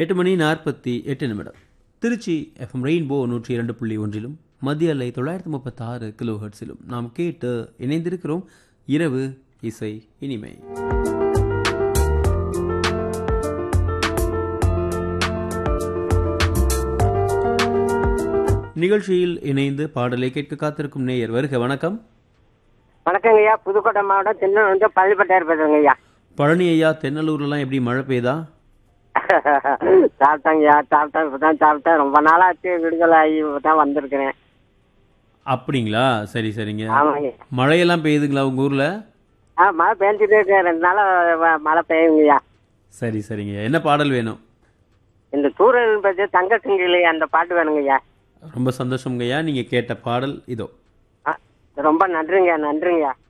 எட்டு மணி நாற்பத்தி எட்டு நிமிடம் திருச்சி எஃப்எம் ரெயின்போ நூற்றி இரண்டு புள்ளி ஒன்றிலும் மத்திய அலை தொள்ளாயிரத்தி முப்பத்தாறு கிலோ ஹெர்ட்ஸிலும் நாம் கேட்டு இணைந்திருக்கிறோம் இரவு இசை இனிமை நிகழ்ச்சியில் இணைந்து பாடலை கேட்க காத்திருக்கும் நேயர் வருக வணக்கம் வணக்கங்க ஐயா புதுக்கோட்டை மாவட்டம் திண்ணூர் வந்து பள்ளிப்பட்டையார் பேசுறேங்க ஐயா பழனி ஐயா தென்னலூர்லாம் எப்படி மழை பெய்யுதா சாப்பிட்டாங்க ஐயா சாப்பிட்டேன் இப்பதான் சாப்பிட்டேன் ரொம்ப நாளாச்சு விடுதலை ஆகி இப்பதான் வந்திருக்கிறேன் அப்படிங்களா சரி சரிங்க ஆமாங்க மழையெல்லாம் பெய்யுதுங்களா உங்க ஊர்ல ஆ மழை பெஞ்சிட்டே இருக்கு ரெண்டு நாளா வ- மழை பெய்யுங்க ஐயா சரி சரிங்க என்ன பாடல் வேணும் இந்த தூரல் பற்றி தங்க சிங்கிலி அந்த பாட்டு வேணுங்க ஐயா ரொம்ப சந்தோஷம்ங்கய்யா நீங்க கேட்ட பாடல் இதோ ஆ, ரொம்ப நன்றிங்க நன்றிங்க